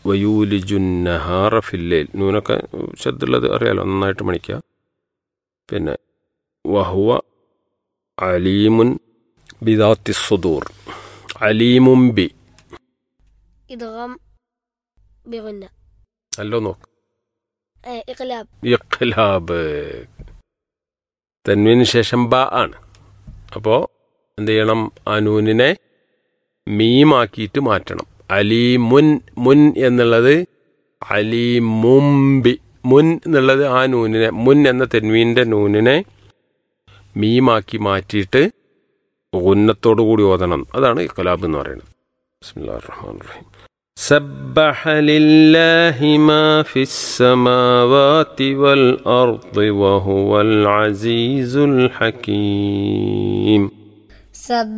വയൂലിജുന്നഹാറ ഫില്ലേൽ നൂനൊക്കെ ശബ്ദമുള്ളത് അറിയാലോ നന്നായിട്ട് മണിക്കുക പിന്നെ വഹുവ അലീമുൻ ബിദാത്തി സുദൂർ അലീമും ബി إدغام بغنة അല്ലോ നോക്ക് آه إقلاب ഇഖ്ലാബ് തന്വിന് ശേഷം ബ ആണ് അപ്പോൾ എന്ത് ചെയ്യണം ആ നൂനിനെ മീമാക്കിയിട്ട് മാറ്റണം അലി മുൻ മുൻ എന്നുള്ളത് അലി മുംബി മുൻ എന്നുള്ളത് ആ നൂനിനെ മുൻ എന്ന തെൻവീൻ്റെ നൂനിനെ മീമാക്കി മാറ്റിയിട്ട് ഉന്നത്തോടു കൂടി ഓതണം അതാണ് ഇഖ്ലാബ് എന്ന് പറയുന്നത് ബിസ്മില്ലാഹിർ റഹ്മാനിർ റഹീം سبح لله ما في السماوات والأرض وهو العزيز الحكيم سب